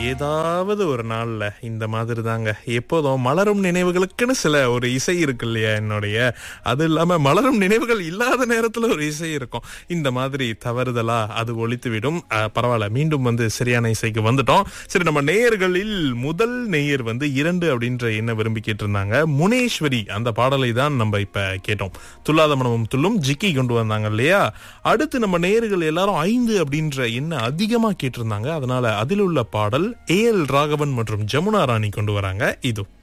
ஏதாவது ஒரு நாள்ல இந்த மாதிரி தாங்க எப்போதும் மலரும் நினைவுகளுக்குன்னு சில ஒரு இசை இருக்கு இல்லையா என்னுடைய அது இல்லாம மலரும் நினைவுகள் இல்லாத நேரத்துல ஒரு இசை இருக்கும் இந்த மாதிரி தவறுதலா அது ஒழித்து விடும் அஹ், பரவாயில்ல மீண்டும் வந்து சரியான இசைக்கு வந்துட்டோம் சரி நம்ம நேயர்களில் முதல் நேயர் வந்து இரண்டு அப்படின்ற என்ன விரும்பி கேட்டிருந்தாங்க முனேஸ்வரி அந்த பாடலை தான் நம்ம இப்ப கேட்டோம் துல்லாத மனமும் துள்ளும் ஜிக்கி கொண்டு வந்தாங்க இல்லையா அடுத்து நம்ம நேயர்கள் எல்லாரும் ஐந்து அப்படின்ற என்ன அதிகமா கேட்டிருந்தாங்க அதனால அதில் உள்ள பாடல் ஏ எல் ராகவன் மற்றும் ஜமுனா ராணி கொண்டு வராங்க இது